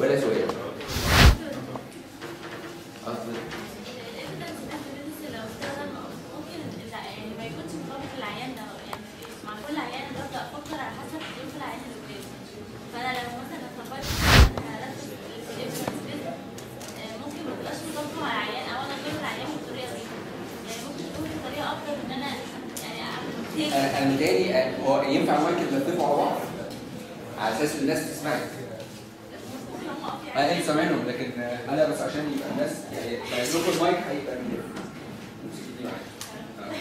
ولا سؤال اصل الايفيدنس ده لو استخدم ممكن لا يعني ما يكونش مطابق للعيان ده يعني مع كل عيان ببدا افكر على حسب ظروف العيان اللي قدامي فانا لو مثلا طبقت هركز في الايفيدنس ممكن ما تبقاش مطابقه مع العيان او انا غير العيان بالطريقه دي يعني ممكن تكون في طريقه افضل ان انا يعني اعمل انا انا متهيألي هو ينفع المايك تلففه على بعض على اساس الناس تسمعك انا انت سامعينهم لكن آه، انا بس عشان يبقى الناس يعني لو لكم المايك هيبقى من هنا. امسكي دي معايا. آه.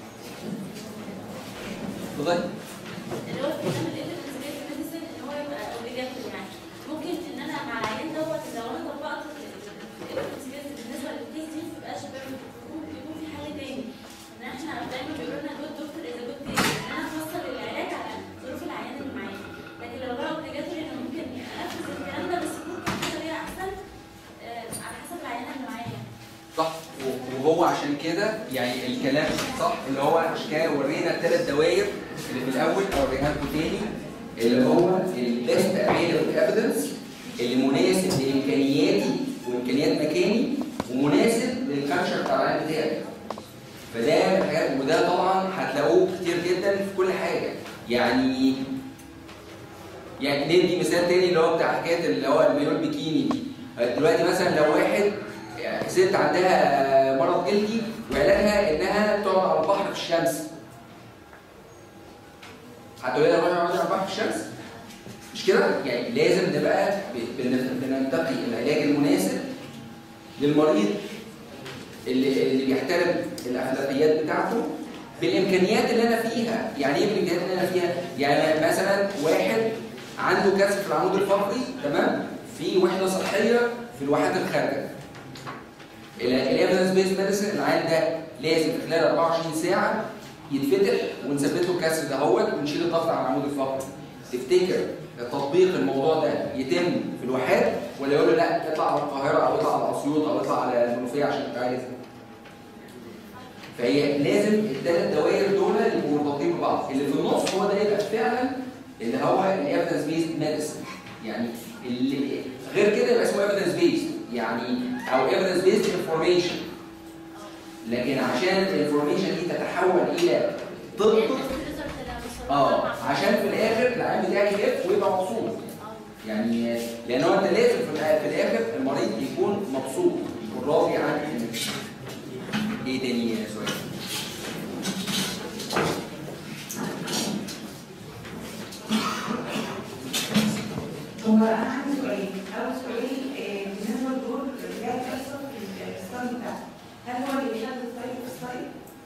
اتفضلي اللي هو استخدام الايفيدنس بيز ميديسن ان هو يبقى اوبليجاتوري يعني ممكن ان انا مع العيان دوت لو انا طبقت الايفيدنس بيز بالنسبه للكيس دي ما تبقاش بيرفكت ممكن يكون في حل تاني ان احنا دايما بيقولوا لنا جود دكتور از جود كيس ان انا افصل العلاج على ظروف العيان اللي معايا لكن لو بقى اوبليجاتوري انا ممكن انفذ الكلام ده بس يكون في طريقه احسن آه، على حسب العيان اللي معايا صح وهو عشان كده يعني الكلام صح اللي هو عشان كده ورينا الثلاث دوائر اللي في الاول اوريها لكم تاني اللي هو البيست افيلبل ايفيدنس اللي مناسب لامكانياتي وامكانيات مكاني ومناسب للكالتشر بتاع العيان بتاعي فده من الحاجات وده طبعا هتلاقوه كتير جدا في كل حاجه يعني يعني ندي مثال تاني اللي هو بتاع حكايه اللي هو الميلون بيكيني دي دلوقتي مثلا لو واحد يعني ست عندها مرض جلدي وعلاجها انها تقعد على البحر في الشمس هتقول لها روحي اقعدي على البحر في الشمس مش كده؟ يعني لازم نبقى ب- بن- بننتقي العلاج المناسب للمريض اللي اللي بيحترم الاخلاقيات بتاعته بالامكانيات اللي انا فيها، يعني ايه بالامكانيات اللي انا فيها؟ يعني مثلا واحد عنده كسر في العمود الفقري تمام؟ في وحده صحيه في الواحات الخارجه. الايفيدنس بيز ميديسن العيان ده لازم في خلال 24 ساعه يتفتح ونثبت له الكسر دهوت ونشيل الضغط على العمود الفقري. تفتكر تطبيق الموضوع ده يتم في الواحات ولا يقول له لا اطلع على القاهره او اطلع على اسيوط او اطلع على المنوفيه عشان تعالج فهي لازم الثلاث دوائر دول يبقوا مرتبطين ببعض اللي في النص هو ده يبقى فعلا اللي هو الايفيدنس بيزد ميديسن يعني اللي غير كده يبقى اسمه ايفيدنس بيزد يعني او ايفيدنس بيزد انفورميشن لكن عشان الانفورميشن دي تتحول الى طب اه عشان في الاخر العيان بتاعي يخف ويبقى مبسوط يعني لان هو انت لازم في الآ- في الاخر المريض يكون مبسوط يكون راضي عن ايه تاني يا سؤال؟ هو انا عندي سؤالين اول سؤال آه، بالنسبه للدور اللي هي بتحصل في الستايل بتاعها هل هو اللي بيحدد ستايل في ستايل؟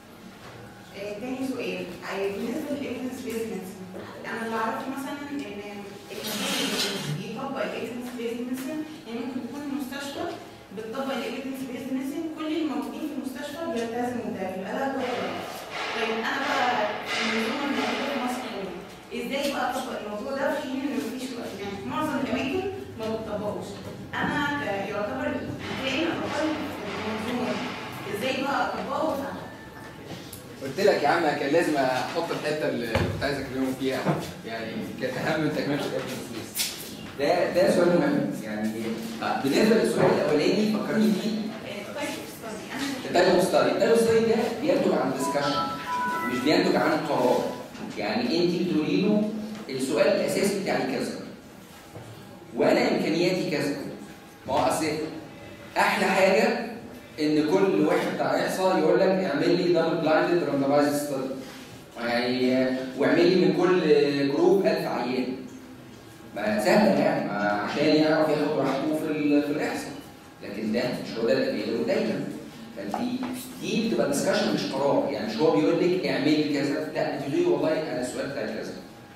آه، تاني سؤال آه، بالنسبه للايفيدنس بيزنس انا اللي اعرفه مثلا ان المكان اللي يطبق الايفيدنس بيزنس يعني ممكن تكون المستشفى بتطبق الايفيدنس بيزنس كل الموجودين في المستشفى بيلتزموا بده بيبقى ده كويس طيب انا بقى المنظومه الموجوده في مصر كلها ازاي بقى اطبق الموضوع ده في حين ان مفيش وقت يعني في معظم الاماكن ما بتطبقوش انا ك- يعتبر كائن اقل في المنظومه دي ازاي بقى اطبقه وافعله قلت لك يا عم كان لازم احط الحته اللي كنت عايز اكلمهم فيها يعني كانت اهم من تكمله الايفيدنس بيز ده ده سؤال مهم يعني آه، بالنسبه للسؤال الاولاني فكرني بيه التايم ستادي التايم ستادي ده بينتج عن ديسكشن مش بينتج عن قرار يعني انت بتقولي له السؤال الاساسي بتاعي كذا وانا امكانياتي كذا ما هو اصل احلى حاجه ان كل واحد بتاع احصاء يقول لك اعمل لي دبل بلايندد راندمايز ستادي يعني واعمل لي من كل جروب 1000 عيان ما سهله يعني ما عشان يعرف ياخد راحته في ال- في الاحصاء لكن ده مش هو ده اللي دايما فانت دي بتبقى ديسكشن مش قرار يعني مش هو بيقول لك اعملي كذا لا انت تقولي والله انا السؤال بتاعي كذا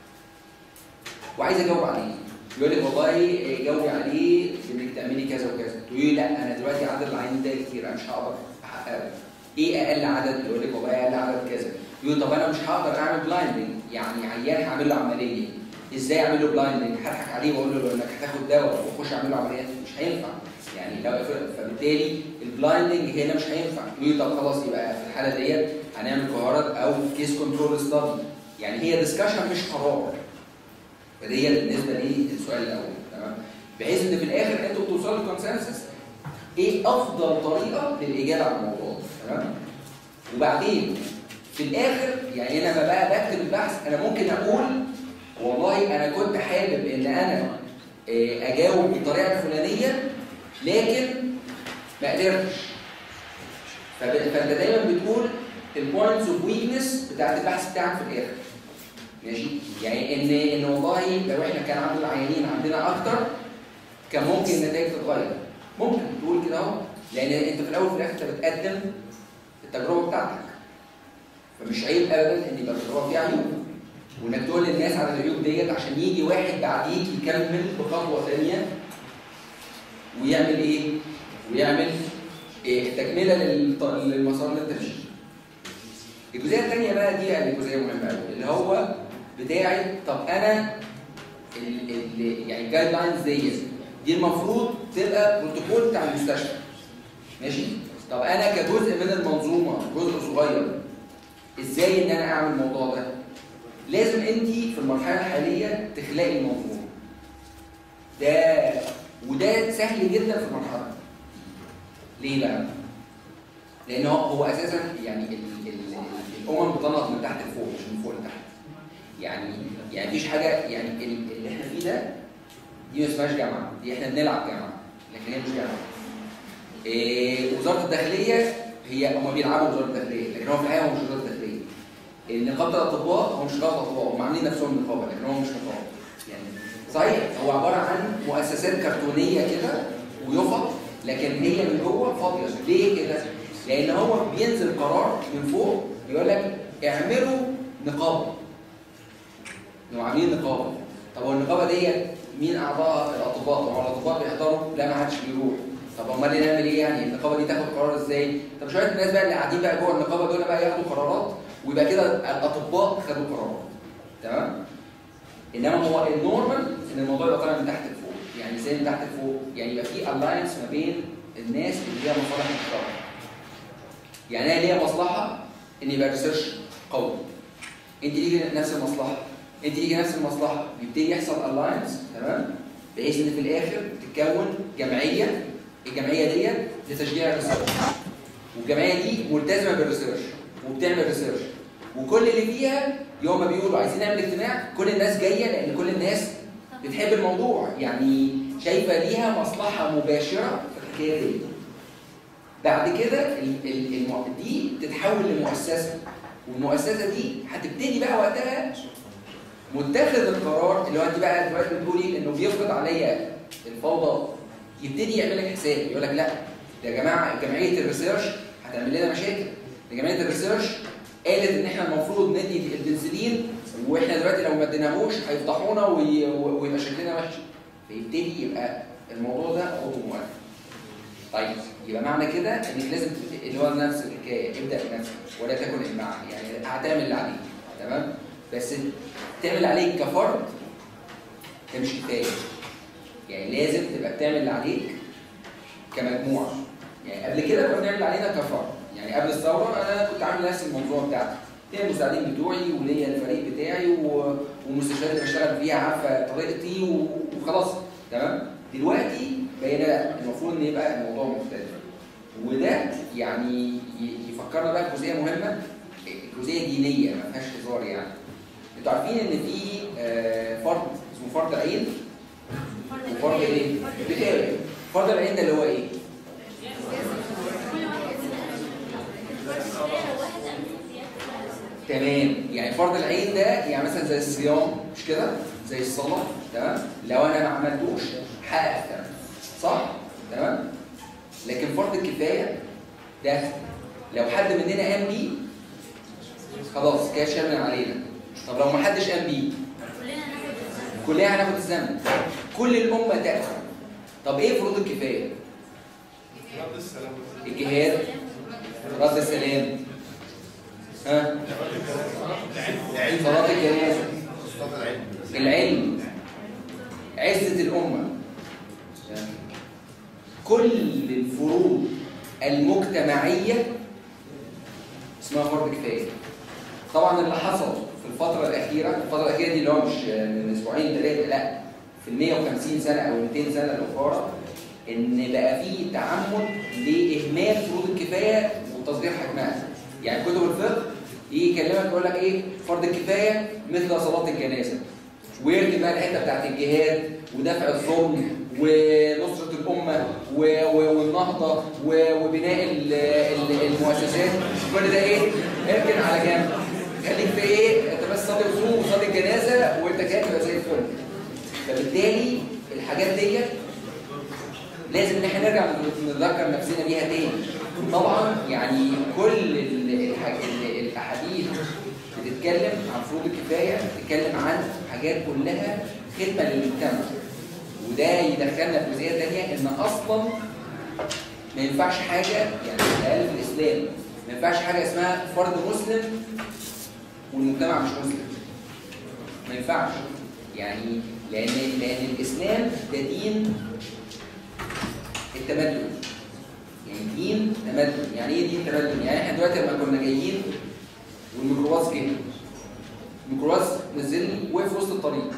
وعايز اجاوب عليه يقول لك والله جاوبي عليه انك تعملي كذا وكذا تقولي لا انا دلوقتي عدد العيانين ده كتير انا مش هقدر احققه ايه اقل عدد يقول لك والله اقل عدد كذا يقول طب انا مش هقدر اعمل بلايندنج يعني عيان هعمل له عمليه ازاي اعمل له بلايندنج هضحك عليه واقول له انك هتاخد دواء وخش اعمل له عمليات مش هينفع يعني لو فبالتالي البلايندنج هنا مش هينفع يقول طب خلاص يبقى في الحاله ديت هنعمل كوهرات او كيس كنترول ستادي يعني هي ديسكشن مش قرار فدي بالنسبه للسؤال الاول تمام بحيث ان في الاخر انتوا توصلوا لكونسنسس ايه افضل طريقه للاجابه على الموضوع تمام وبعدين في الاخر يعني انا لما بقى بكتب البحث انا ممكن اقول والله انا كنت حابب ان انا آه، اجاوب بالطريقه الفلانيه لكن ما قدرتش فب- فانت دايما بتقول البوينتس اوف ويكنس بتاعت البحث بتاعك في الاخر ماشي يعني ان ان والله لو احنا كان عدد العيانين عندنا اكتر كان ممكن النتائج تتغير ممكن تقول كده اهو لان انت في الاول وفي الاخر انت بتقدم التجربه بتاعتك فمش عيب ابدا ان يبقى التجربه فيها عيوب وانك تقول للناس على العيوب ديت عشان يجي واحد بعديك يكمل بخطوه ثانيه ويعمل ايه؟ ويعمل إيه تكمله للط- للمسار اللي انت ماشي الجزئيه الثانيه بقى دي يعني جزئيه مهمه قوي اللي هو بتاعت طب انا ال ال يعني الجايد لاينز ديت دي المفروض تبقى بروتوكول بتاع المستشفى ماشي طب انا كجزء من المنظومه جزء صغير ازاي ان انا اعمل الموضوع ده لازم انت في المرحله الحاليه تخلقي المنظومه ده وده سهل جدا في المرحله ليه بقى لان هو هو اساسا يعني ال- ال- الامم بتنهض من تحت لفوق مش من فوق لتحت يعني يعني مفيش حاجه يعني ال- اللي احنا فيه ده دي ما اسمهاش جامعه دي احنا بنلعب جامعه لكن هي مش جامعه إيه وزاره الداخليه هي هم بيلعبوا وزاره الداخليه لكن هو في الحقيقه هو مش وزاره الداخليه نقابه الاطباء هو مش نقابه اطباء هم عاملين نفسهم نقابه لكن هو مش نقابه يعني صحيح هو عباره عن مؤسسات كرتونيه كده ويفط لكن هي من جوه فاضيه ليه كده؟ لان هو بينزل قرار من فوق يقول لك اعملوا نقابه انهم عاملين نقابه طب هو النقابه ديت مين اعضاء الاطباء؟ طب هو الاطباء بيحضروا؟ لا ما حدش بيروح طب امال نعمل ايه يعني؟ النقابه دي تاخد قرار ازاي؟ طب شويه الناس بقى اللي قاعدين بقى جوه النقابه دول بقى ياخدوا قرارات ويبقى كده الاطباء خدوا قرارات تمام؟ انما هو النورمال ان الموضوع يبقى طالع من تحت لفوق يعني ازاي من تحت لفوق؟ يعني يبقى في الاينس ما بين الناس اللي ليها مصالح مشتركه يعني انا ليا مصلحه ان يبقى ريسيرش قوي انت ليكي نفس المصلحه انت ليكي نفس المصلحه بيبتدي يحصل الاينس تمام بحيث ان في الاخر تتكون جمعيه الجمعيه ديت لتشجيع الريسيرش والجمعيه دي ملتزمه بالريسيرش وبتعمل ريسيرش وكل اللي فيها يوم ما بيقولوا عايزين نعمل اجتماع كل الناس جايه لان كل الناس بتحب الموضوع يعني شايفه ليها مصلحه مباشره في الحكايه دي بعد كده ال- ال- الم- دي تتحول لمؤسسه والمؤسسه دي هتبتدي بقى وقتها متخذ القرار اللي هو انت بقى دلوقتي بتقولي انه بيفرض عليا الفوضى يبتدي يعمل لك حساب يقول لك لا ده يا جماعه جمعيه الريسيرش هتعمل لنا مشاكل ده جمعيه الريسيرش قالت ان احنا المفروض ندي البنسلين واحنا دلوقتي لو ما اديناهوش هيفضحونا وي- ويبقى شكلنا وحش فيبتدي يبقى الموضوع ده عضو موافق طيب يبقى معنى كده انك لازم تبت- اللي هو نفس الحكايه ابدا بنفسك ولا تكن امعا يعني هتعمل اللي عليك تمام بس تعمل اللي عليك كفرد ده مش كفايه يعني لازم تبقى بتعمل اللي عليك كمجموعه يعني قبل كده كنا بنعمل اللي علينا كفرد يعني قبل الثوره انا كنت عامل نفس المنظومه بتاعتي ليا المساعدين بتوعي وليا الفريق بتاعي و- والمستشفيات اللي بشتغل فيها عارفه طريقتي و- وخلاص تمام دلوقتي بقينا لا المفروض ان يبقى الموضوع مختلف وده يعني ي- يفكرنا بقى بجزئيه مهمه جزئيه دينيه ما فيهاش هزار يعني انتوا عارفين ان في آه، فرض اسمه فرض العين وفرض ايه؟ بتاعي فرض العين ده اللي هو ايه؟ تمام يعني فرض العين ده يعني مثلا زي الصيام مش كده زي الصلاه تمام لو انا ما عملتوش حقق الثمن صح تمام لكن فرض الكفايه ده لو حد مننا قام بيه خلاص كده شال من علينا طب لو ما حدش قام بيه كلنا هناخد الذنب كل الامه تاخد طب ايه فروض الكفايه الجهاد رد السلام ها صلاه الجنازه العلم عزة الأمة كل الفروض المجتمعية اسمها فرض كفاية طبعا اللي حصل في الفترة الأخيرة الفترة الأخيرة دي اللي هو مش من أسبوعين ثلاثة لا في ال 150 سنه او 200 سنه الاخرى ان بقى في تعمد لاهمال فروض الكفايه وتصغير حجمها يعني كتب الفقه يجي يكلمك يقول لك ايه فرض الكفايه مثل صلاه الجنازه ويركب بقى الحته بتاعت الجهاد ودفع الظلم ونصره الامه و- و- والنهضه و- وبناء ال- ال- المؤسسات كل ده ايه؟ اركن على جنب خليك في ايه؟ انت بس صلي وصوم وصلي الجنازه وانت كده تبقى زي الفل فبالتالي الحاجات ديت لازم ان احنا نرجع نذكر نفسنا بيها تاني طبعا يعني كل ال- الح- ال- الاحاديث بتتكلم عن فروض الكفايه بتتكلم عن حاجات كلها خدمه للمجتمع وده يدخلنا في جزئيه ثانيه ان اصلا ما ينفعش حاجه يعني على الاقل في الاسلام ما ينفعش حاجه اسمها فرد مسلم والمجتمع مش مسلم ما ينفعش يعني لان لان الاسلام ده دين التمدن يعني دين تمدن يعني ايه دين تمدن يعني احنا دلوقتي لما كنا جايين والميكروباص جه الميكروباص نزلني وقف في وسط الطريق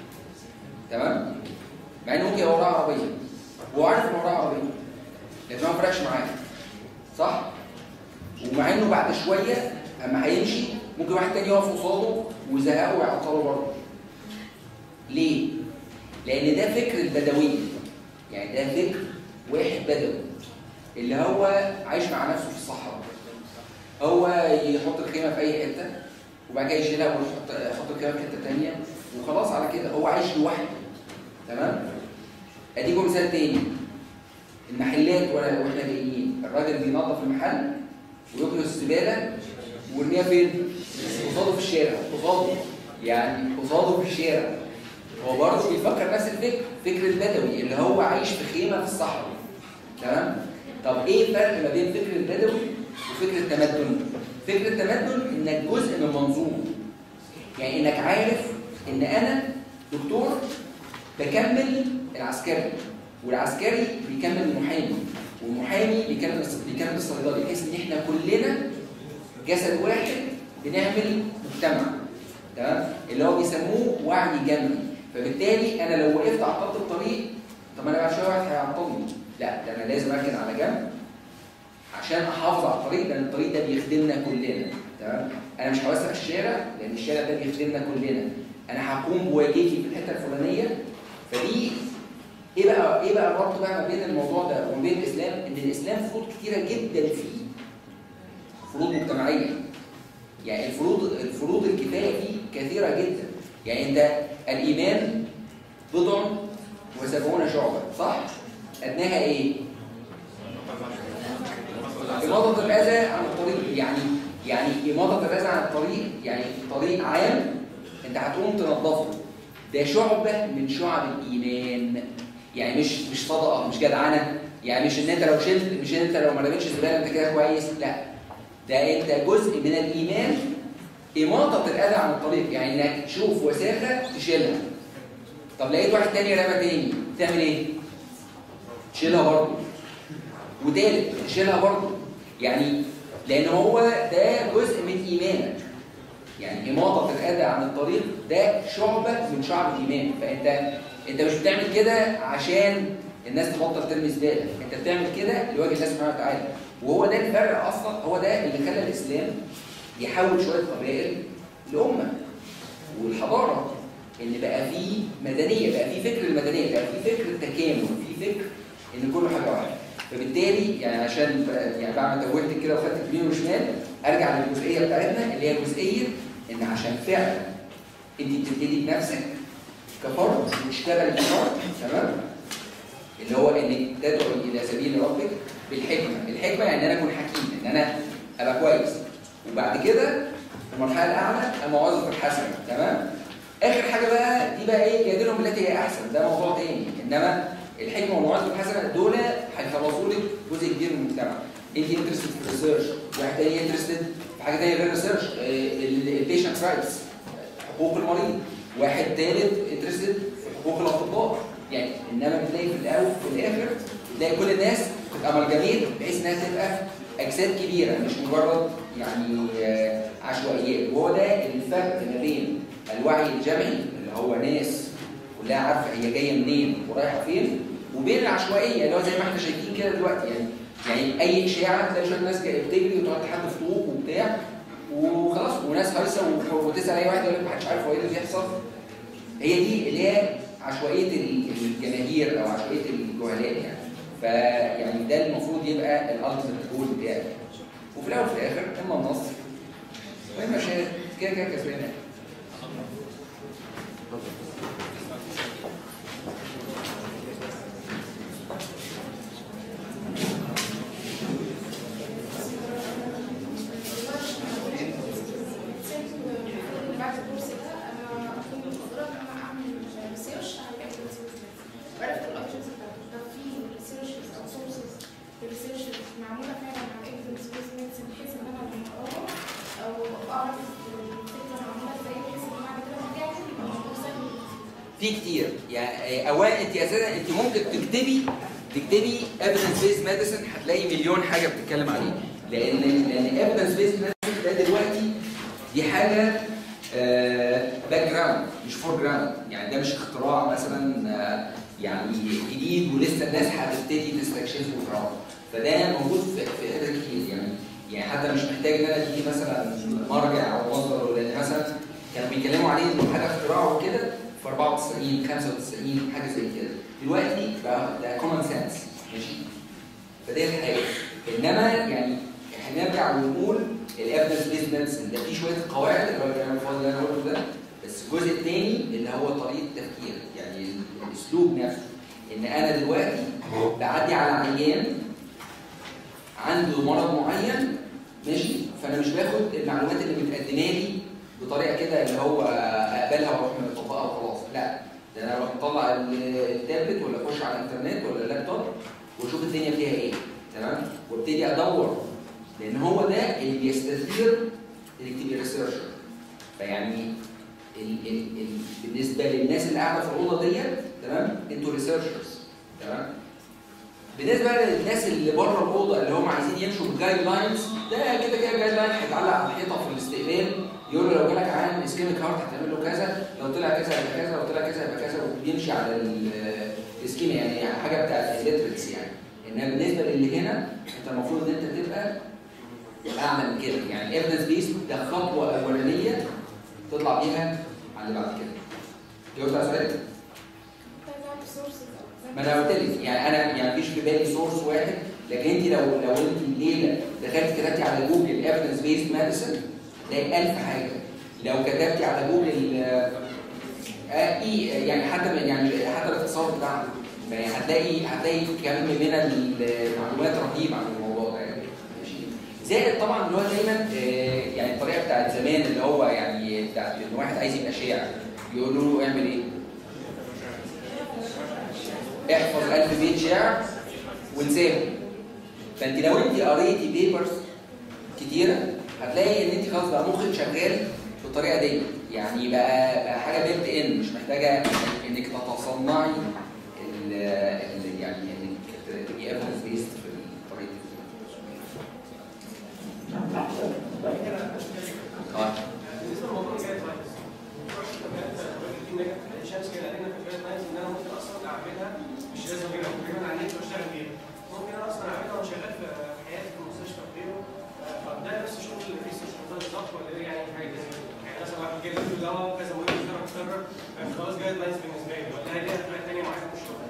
تمام مع انه ممكن يبقى وراه عربيه وهو عارف ان وراه عربيه لكن هو ما فرقش معاه صح ومع انه بعد شويه اما هيمشي ممكن واحد تاني يقف قصاده ويزهقه ويعطله برضه ليه؟ لان ده فكر البدويه يعني ده فكر واحد بدوي اللي هو عايش مع نفسه في الصحراء هو يحط الخيمه في اي حته وبعد كده يشيلها ويحط يحط الخيمه في حته ثانيه وخلاص على كده هو عايش لوحده تمام اديكم مثال تاني المحلات ولا واحنا جايين الراجل بينظف المحل ويكنس الزباله ويرميها فين؟ قصاده في الشارع قصاده يعني قصاده في الشارع هو برضه بيفكر نفس الفكر فكر البدوي اللي هو عايش في خيمه في الصحراء تمام طب ايه الفرق ما بين فكر البدوي وفكر التمدن فكر التمدن انك جزء من منظومه يعني انك عارف ان انا دكتور بكمل العسكري والعسكري بيكمل المحامي والمحامي بيكمل بيكمل الصيدلي بحيث ان احنا كلنا جسد واحد بنعمل مجتمع تمام اللي هو بيسموه وعي جمعي فبالتالي انا لو وقفت عطلت الطريق طب انا بعد شويه واحد هيعطلني لا ده انا لازم اركن على جنب عشان احافظ على الطريق لان الطريق ده بيخدمنا كلنا تمام انا مش هوسع الشارع لان الشارع ده بيخدمنا كلنا انا هقوم بواجبي في الحته الفلانيه فدي ايه بقى ايه بقى الربط بقى ما بين الموضوع ده وما بين الاسلام ان الاسلام فروض كتيره جدا فيه فروض مجتمعيه يعني الفروض الفروض الكفايه فيه كثيره جدا يعني انت الايمان بضع وسبعون شعبه صح ادناها ايه إماطة الأذى عن الطريق يعني يعني إماطة الأذى عن الطريق يعني طريق عام أنت هتقوم تنظفه ده شعبة من شعب الإيمان يعني مش مش صدقة مش جدعنة يعني مش إن أنت لو شلت مش إن أنت لو ما رميتش زبالة أنت كده كويس لا ده أنت جزء من الإيمان إماطة الأذى عن الطريق يعني إنك تشوف وساخة تشيلها طب لقيت واحد تاني رمى تاني تعمل إيه؟ تشيلها برضه وتالت تشيلها برضه يعني لان هو ده جزء من ايمانك يعني اماطه الاذى عن الطريق ده شعبه من شعب الايمان فانت انت مش بتعمل كده عشان الناس تبطل ترمي زباله انت بتعمل كده لوجه الله سبحانه وتعالى وهو ده الفرق اصلا هو ده اللي خلى الاسلام يحول شويه قبائل لامه والحضاره ان بقى في مدنيه بقى في فكر المدنيه بقى في فكر التكامل في فكر ان كله حاجه واحده فبالتالي يعني عشان يعني بعد ما توهت كده وخدت يمين وشمال ارجع للجزئيه بتاعتنا اللي هي جزئيه ان عشان فعلا انت بتبتدي بنفسك كفرد وتشتغل كفرد تمام اللي هو انك تدعو الى سبيل ربك بالحكمه، الحكمه يعني ان انا اكون حكيم ان انا ابقى كويس وبعد كده في المرحله الاعلى المواظف الحسنه تمام؟ اخر حاجه بقى دي بقى ايه جادلهم بالتي هي احسن ده موضوع تاني انما الحكمه والمواظف الحسنه دول هيخلصوا لك جزء كبير من المجتمع انت انترستد في الريسيرش واحد تاني انترستد في حاجه تانيه غير الريسيرش البيشنت رايتس حقوق المريض واحد ثالث انترستد في حقوق الاطباء يعني انما بتلاقي في الاول في الاخر بتلاقي كل الناس تبقى ملجمين بحيث انها تبقى اجساد كبيره مش مجرد يعني آه، عشوائيات وهو ده الفرق ما بين الوعي الجمعي اللي هو ناس كلها عارفه هي جايه منين ورايحه فين وبين العشوائيه اللي هو زي ما احنا شايفين كده دلوقتي يعني يعني اي اشاعه تلاقي شويه ناس جايه بتجري وتقعد تحدف طوق وبتاع وخلاص وناس هايصه و- وتسال اي واحد يقول لك محدش عارف هو ايه اللي بيحصل هي دي اللي هي عشوائيه ال- الجماهير او عشوائيه الجهلاء يعني فيعني ده المفروض يبقى الالتيميت جول بتاعي وفي الاول وفي الاخر اما النصر واما شاهد كده كده كسبان بعد الكورس ده انا اكون مقدره ان انا اعمل ريسيرش على الايفيدنس وعرفت الاوبشنز بتاعته طب في ريسيرشز او سورسز ريسيرش معموله فعلا على الايفيدنس بيس ميديسن بحيث ان انا لما اقراها او اعرف الفكره معموله ازاي بحيث ان انا بعد كده لما اجي اعمل يبقى الموضوع سهل في كتير يعني اولا انت اساسا انت ممكن تكتبي تكتبي evidence based medicine هتلاقي مليون حاجه بتتكلم عليه لان لان evidence based medicine ده دلوقتي دي حاجه باك جراوند مش فور جراوند يعني ده مش اختراع مثلا آه، يعني جديد ولسه الناس هتبتدي تستكشفه وتعرفه فده موجود في في حتت كتير يعني يعني حتى مش محتاج ان انا ادي مثلا مرجع او مصدر لان مثلا كانوا بيتكلموا عليه انه حاجه اختراع وكده في 94 95 حاجه زي كده دلوقتي بقى ده كومن سنس ماشي فدي الحاجه انما يعني احنا نرجع ونقول الافيدنس بيز ميديسن ده فيه شويه قواعد اللي هو الكلام الفاضي اللي انا قلته ده بس الجزء الثاني اللي هو طريقه التفكير يعني الاسلوب نفسه ان انا دلوقتي بعدي على عيان عنده مرض معين ماشي فانا مش باخد المعلومات اللي متقدمه لي بطريقه كده اللي هو اقبلها واروح مطبقها وخلاص لا ده انا اروح اطلع ال- التابلت ولا اخش على الانترنت ولا اللابتوب واشوف الدنيا فيها ايه تمام وابتدي ادور لان هو ده اللي بيستثير اللي ريسيرشر فيعني ال ال ال بالنسبه للناس اللي قاعده في الاوضه ديت تمام انتوا ريسيرشرز تمام بالنسبه للناس اللي بره الاوضه اللي هم عايزين يمشوا بالجايد لاينز ده كده كده جايد لاين هيتعلق على الحيطه في الاستقبال يقول له لو جالك عام اسكيميك هارت هتعمل له كذا لو طلع كذا يبقى كذا لو طلع كذا يبقى كذا وبيمشي على ال- الاسكيميا يعني حاجه بتاعت الليترتس يعني انما بالنسبه للي هنا انت المفروض ان انت تبقى اعلى من كده يعني ايفيدنس بيس ده خطوه اولانيه تطلع بيها على اللي بعد كده جاوبت على سؤالك؟ ما انا قلت لك يعني انا يعني مفيش في بالي سورس واحد لكن انت لو لو انت الليله دخلت كتبتي على جوجل ايفيدنس بيست ميديسن تلاقي 1000 حاجه لو كتبتي على جوجل آه، آه، اي يعني حتى من- يعني حتى الاختصار بتاعها يعني هتلاقي هتلاقي كم من المعلومات رهيب عن الموضوع ده يعني ماشي زائد طبعا اللي هو دايما آه، يعني الطريقه بتاعت زمان اللي هو يعني بتاعت ان واحد عايز يبقى شاعر يقولوا له اعمل ايه؟ احفظ ألف بيت شعر وانساهم فانت لو انت قريتي بيبرز كتيره هتلاقي ان انت خلاص بقى مخك شغال بالطريقه دي يعني بقى بقى حاجه بيلت ان مش محتاجه انك تتصنعي ال ال- يعني انك تبقي ايفيدنس بيست في طريقه اه بالنسبه لموضوع الجايد لاينز شمس كده قالنا في الجايد لاينز ان انا ممكن اصلا اعملها مش لازم اجيبها ممكن اجيبها على النت واشتغل بيها ممكن انا اصلا اعملها وانا شغال في حياتي في المستشفى وغيره طب ده نفس شغل الريسيرش بالظبط ولا ايه يعني حاجه زي كده؟ يعني مثلا واحد جاي له دواء كذا مريض يجرب يكرر خلاص جايد لاينز بالنسبه لي ولا هي ليها طريقه ثانيه معينه في الشغل؟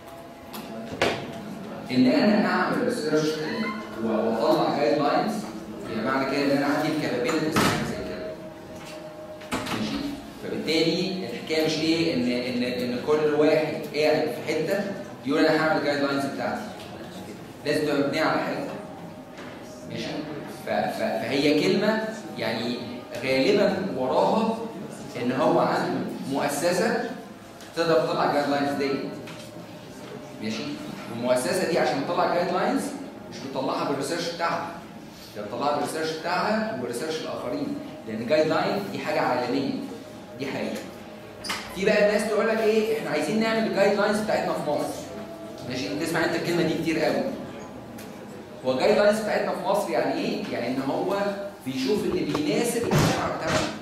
ان انا اعمل ريسيرش واطلع جايد لاينز يعني معنى كده ان انا عندي الكابابيلتيز زي كده ماشي فبالتالي الحكايه مش ايه ان ان ان كل واحد قاعد في حته يقول انا هعمل جايد لاينز بتاعتي لازم تبقى مبنيه على حاجه ماشي ف- ف- فهي كلمه يعني غالبا وراها ان هو عنده مؤسسه تقدر تطلع جايد لاينز دي ماشي المؤسسه دي عشان تطلع جايد لاينز مش بتطلعها بالريسيرش بتاعها ده بتطلعها بالريسيرش بتاعها وبالريسيرش الاخرين لان جايد لاين دي حاجه عالميه دي حقيقه في بقى الناس تقول لك ايه احنا عايزين نعمل الجايد لاينز بتاعتنا في مصر ماشي تسمع انت الكلمه دي كتير قوي هو الجايد لاينز بتاعتنا في مصر يعني ايه يعني ان هو بيشوف اللي بيناسب المجتمع بتاعنا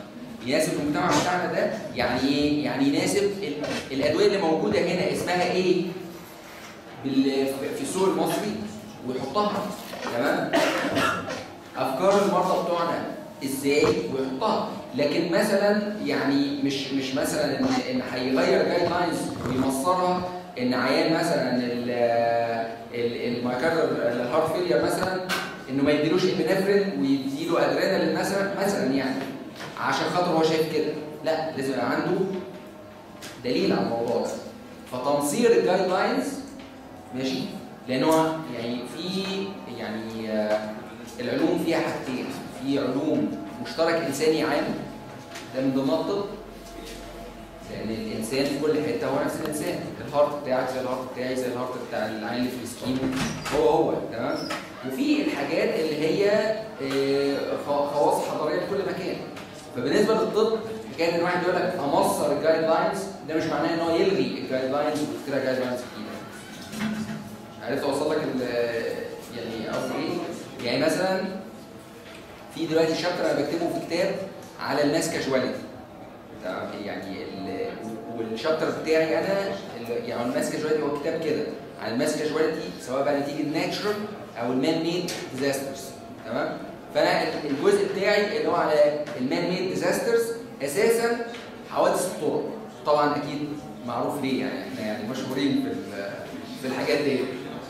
يناسب المجتمع بتاعنا ده يعني ايه؟ يعني يناسب ال- الادويه اللي موجوده هنا اسمها ايه؟ بال- في السوق المصري ويحطها تمام؟ افكار المرضى بتوعنا ازاي ويحطها لكن مثلا يعني مش مش مثلا ان ان هيغير جايد لاينز ويمصرها ان عيان مثلا المايكاردر الهارت فيلير مثلا انه ما يديلوش ابنفرين ويديله ادرينالين مثلا مثلا يعني عشان خاطر هو شايف كده لا لازم يبقى عنده دليل على الموضوع ده فتنصير الجايد لاينز ماشي لان هو يعني في يعني آه، العلوم فيها حاجتين في علوم مشترك انساني عام ده من ضمن الطب لان الانسان في كل حته هو نفس الانسان الهارت بتاعك زي الهارت بتاعي زي الهارت بتاع العين اللي في السكين هو هو تمام وفي الحاجات اللي هي آه، خ- خواص حضاريه في كل مكان فبالنسبه للطب حكايه ان واحد يقول لك امصر الجايد لاينز ده مش معناه ان هو يلغي الجايد لاينز ويخترع جايد لاينز جديده عرفت اوصل لك ال- يعني قصدي ايه؟ يعني مثلا في دلوقتي شابتر انا بكتبه في كتاب على الماس كاجواليتي تمام؟ يعني ال- والشابتر بتاعي انا ال- يعني الماس كاجواليتي هو كتاب كده على الماس كاجواليتي سواء بقى نتيجه ناتشرال او المان ميد ديزاسترز تمام فانا ال- الجزء بتاعي اللي هو على المان ميد ديزاسترز اساسا حوادث الطرق طبعا اكيد معروف ليه يعني احنا يعني مشهورين في ال- في الحاجات دي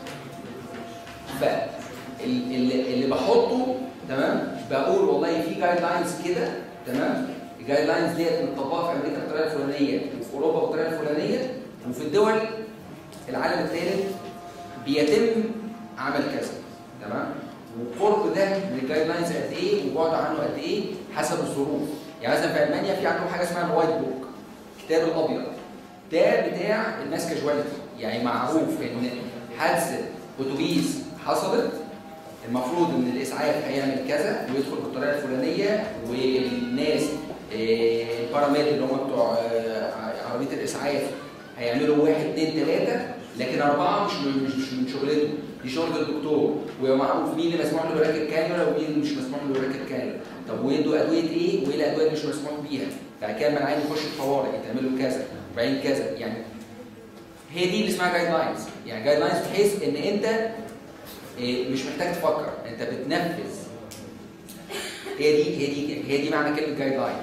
فاللي اللي بحطه تمام بقول والله في جايد لاينز كده تمام الجايد لاينز ديت متطبقه في امريكا بالطريقه الفلانيه وفي اوروبا بالطريقه الفلانيه وفي الدول العالم الثالث بيتم عمل كذا تمام وقرب ده من الجايد لاينز قد ايه وبعد عنه قد ايه حسب الظروف يعني مثلا في المانيا في عندهم حاجه اسمها الوايت بوك كتاب الابيض ده بتاع الناس كاجواليتي يعني معروف ان حادثه اتوبيس حصلت المفروض ان الاسعاف هيعمل كذا ويدخل بالطريقه الفلانيه والناس آه، الباراميد اللي هم بتوع آه، عربيه الاسعاف هيعملوا واحد اثنين ثلاثه لكن اربعه مش من- مش مش من شغلته دي شغل الدكتور ومعروف مين اللي مسموح له يركب كانيولا ومين اللي مش مسموح له يركب كانيولا طب ويدوا ادويه ايه وايه الادويه اللي مش مسموح بيها بعد كده لما العيان يخش الطوارئ يتعمل له كذا وبعدين كذا يعني هي دي اللي اسمها جايد لاينز يعني جايد لاينز بحيث ان انت إيه، مش محتاج تفكر انت بتنفذ هي دي هي دي هي دي معنى كلمه جايد لاين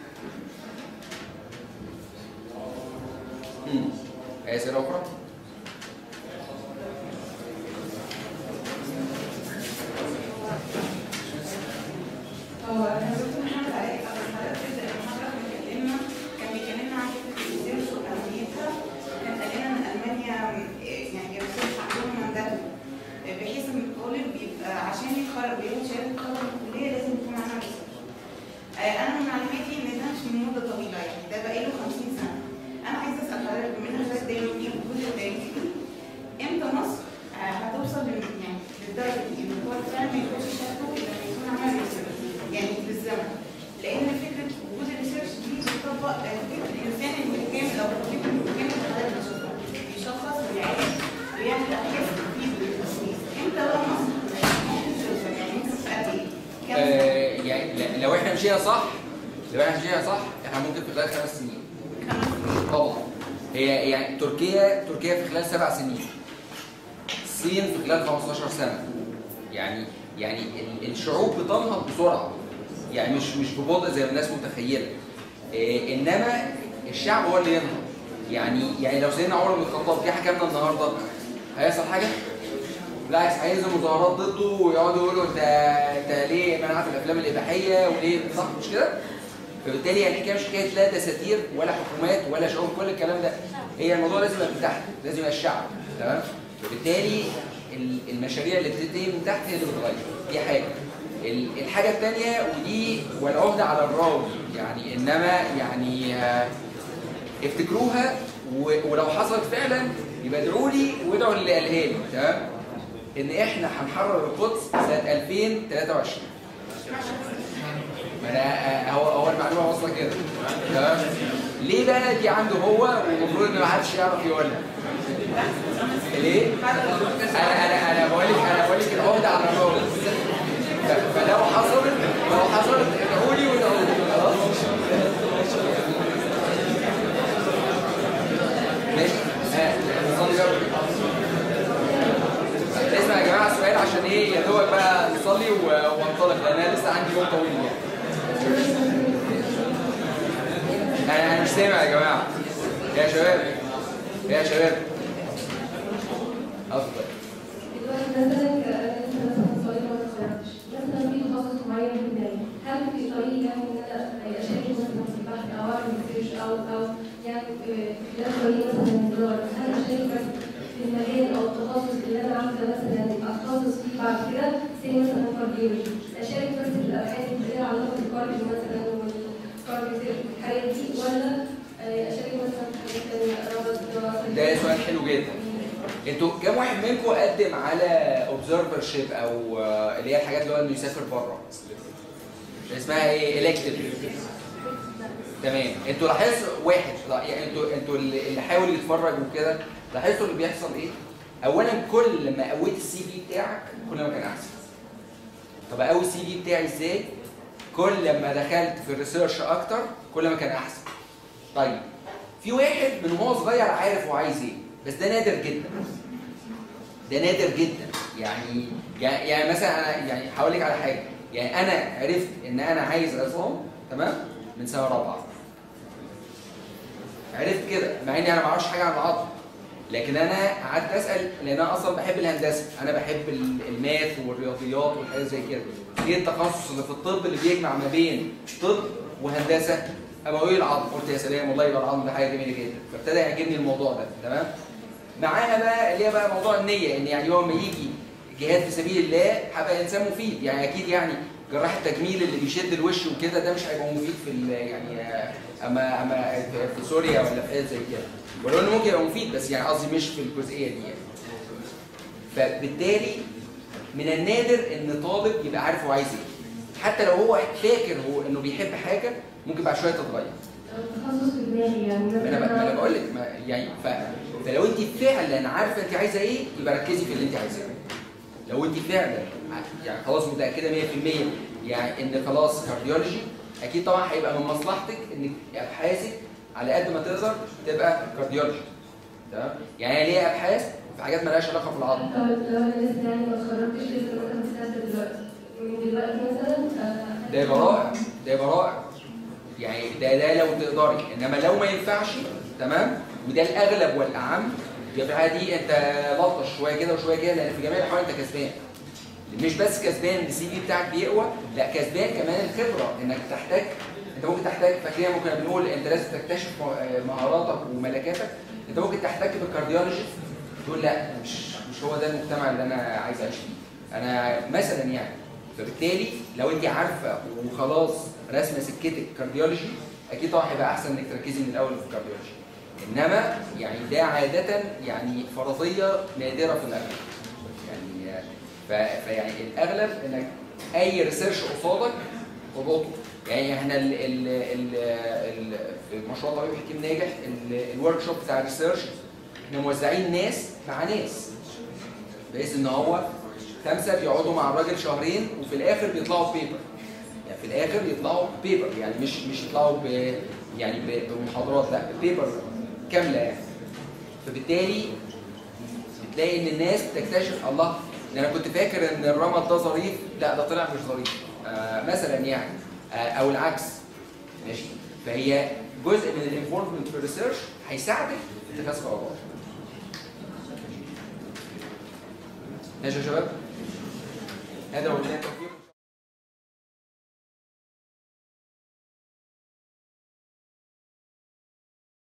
امم اي اسئله اخرى هو انا دكتور محمد علاء قبل حضرتك تبدا المحاضره كان بيكلمنا كان بيكلمنا عن فكره الريسيرش واهميتها كان قال لنا ان المانيا إيه، يعني الريسيرش عندهم مندته بحيث ان الطالب بيبقى عشان يتخرج وياخد شهاده تخرج من الكليه لازم يكون عنده ريسيرش آه، انا من معلوماتي ان ده مش من مده طويله يعني ده بقاله 50 سنه انا عايزه اسال حضرتك بما ان حضرتك دايما في وجود التاريخي امتى مصر آه، هتوصل لل- يعني للدرجه دي ان هو فعلا ما يكونش شهادته الا لما يكون عمل ريسيرش يعني بالزمن لان فكره وجود الريسيرش دي بتطبق آه، فكره الانسان المتكامل او فكره المتكامل اللي حضرتك بتشوفها بيشخص ويعالج ويعمل ابحاث في التشخيص امتى بقى مصر ممكن توصل يعني ممكن في قد ايه؟ كام سنة؟ آه يعني ل- لو احنا مشينا صح لو احنا مشينا صح احنا ممكن في خلال خمس سنين طبعا هي يعني تركيا تركيا في خلال سبع سنين الصين في خلال 15 سنه يعني يعني ال- الشعوب بتنهض بسرعه يعني مش مش ببطء زي ما الناس متخيله إيه انما الشعب هو اللي ينهض يعني يعني لو سيدنا عمر بن الخطاب جه حكمنا النهارده هيحصل حاجه؟ بالعكس هينزل مظاهرات ضده ويقعدوا يقولوا انت انت ليه منعت الافلام الاباحيه وليه صح مش كده؟ فبالتالي يعني الحكايه مش حكايه لا دساتير ولا حكومات ولا شعوب كل الكلام ده هي الموضوع لازم يبقى من تحت لازم يبقى الشعب تمام؟ فبالتالي ال- المشاريع اللي بتبتدي من تحت هي اللي بتغير دي حاجه ال- الحاجه الثانيه ودي والعهده على الراوي يعني انما يعني آه، افتكروها و- ولو حصلت فعلا يبقى ادعوا لي وادعوا اللي قالها لي تمام ان احنا هنحرر القدس سنه 2023 ما انا هو هو المعلومه واصله كده تمام ليه بقى دي عنده هو والمفروض ان ما حدش يعرف يقولها ليه؟ انا انا انا بقول لك انا بقول لك العقده على الراجل ف- فلو حصلت لو حصلت ادعوا لي وادعوا لي خلاص ايه يا دوبك بقى نصلي و- وانطلق لان انا لسه عندي يوم طويل يعني انا أنا مش سامع يا جماعه يا شباب يا شباب افضل دلوقتي مثلا كأنت مثلا صغير ما اتخرجتش مثلا في تخصص معين في دماغي هل في طريقة يعني ان انا اشارك مثلا في البحث او اعمل ريسيرش او او يعني في خلال طريق مثلا من الدراسة هل اشارك بس في المجال او التخصص اللي انا عاوزة مثلا اتخصص فيه بعد كده زي مثلا كارديولوجي اشارك بس في الابحاث اللي ليها علاقة بالكارديو مثلا والكارديو الحاجات دي ولا آه، اشارك مثلا في حاجات تانية رابط دراسة ده سؤال حلو جدا انتوا كام واحد منكم قدم على اوبزرفر شيب او آه، اللي هي الحاجات اللي هو انه يسافر بره اسمها ايه الكتيف تمام انتوا لاحظتوا واحد لا يعني انتوا انتوا اللي اللي حاول يتفرج وكده لاحظتوا اللي بيحصل ايه اولا كل ما قويت السي في بتاعك كل ما كان احسن طب اقوي السي في بتاعي ازاي كل ما دخلت في الريسيرش اكتر كل ما كان احسن طيب في واحد من وهو صغير عارف هو عايز ايه بس ده نادر جدا ده نادر جدا يعني يعني, يعني مثلا انا يعني هقول لك على حاجه يعني انا عرفت ان انا عايز عصام تمام من سنه رابعه عرفت كده مع اني انا ما اعرفش حاجه عن العظم لكن انا قعدت اسال لان انا اصلا بحب الهندسه انا بحب ال- الماث والرياضيات والحاجات زي كده ايه التخصص اللي في الطب اللي بيجمع ما بين طب وهندسه ابوي العظم قلت يا سلام والله يبقى العظم ده حاجه جميله جدا فابتدى يعجبني الموضوع ده تمام معاها بقى اللي هي بقى موضوع النيه ان يعني هو لما يجي جهاد في سبيل الله هبقى انسان مفيد يعني اكيد يعني جراح التجميل اللي بيشد الوش وكده ده مش هيبقى مفيد في ال- يعني آه، اما اما في- في سوريا ولا في حاجات زي كده ولو انه ممكن يبقى مفيد بس يعني قصدي مش في الجزئيه دي يعني فبالتالي من النادر ان طالب يبقى عارف هو عايز ايه حتى لو هو فاكر هو انه بيحب حاجه ممكن بعد شويه تتغير التخصص في دماغي يعني ما انا ما انا بقول لك ما يعني ف... فلو انت فعلا عارفه انت عايزه ايه يبقى ركزي في اللي انت عايزاه لو انت فعلا ع- يعني خلاص متاكده 100% يعني ان خلاص كارديولوجي اكيد طبعا هيبقى من مصلحتك انك ابحاثك على قد ما تقدر تبقى كارديولوجي تمام يعني هي ليها ابحاث في حاجات مالهاش علاقه بالعظم طب لو انا لسه يعني ما اتخرجتش لسه مثلا في سنه دلوقتي من دلوقتي مثلا آه، ده يبقى رائع ده يبقى رائع يعني ده ده لو تقدري انما لو ما ينفعش تمام وده الاغلب والاعم يبقى في الحاله دي انت لطش شويه كده وشويه كده لان في جميع الاحوال انت كسبان مش بس كسبان السي في بتاعك بيقوى لا كسبان كمان الخبره انك تحتاج انت ممكن تحتاج فاكرين ممكن بنقول انت لازم تكتشف م- مهاراتك وملكاتك انت ممكن تحتاج بالكارديولوجيست تقول لا مش مش هو ده المجتمع اللي انا عايز اعيش فيه انا مثلا يعني فبالتالي لو انت عارفه وخلاص راسمه سكتك كارديولوجي اكيد طبعا هيبقى احسن انك تركزي من الاول في الكارديولوجي انما يعني ده عاده يعني فرضيه نادره في الاغلب يعني ف- فيعني الاغلب انك اي ريسيرش قصادك خبطه يعني احنا ال ال ال ال في مشروع طبيب حكيم ناجح الورك شوب بتاع الريسيرش احنا موزعين ناس مع ناس بحيث ان هو خمسه بيقعدوا مع الراجل شهرين وفي الاخر بيطلعوا بيبر يعني في الاخر يطلعوا بيبر يعني مش مش يطلعوا ب يعني ب- بمحاضرات لا بيبر كامله يعني فبالتالي بتلاقي ان الناس بتكتشف الله ده انا كنت فاكر ان الرمد ده ظريف لا ده طلع مش ظريف آه مثلا يعني آه او العكس ماشي فهي جزء من الانفورمنت في الريسيرش هيساعدك في اتخاذ قرارات ماشي يا شباب هذا هو التوفيق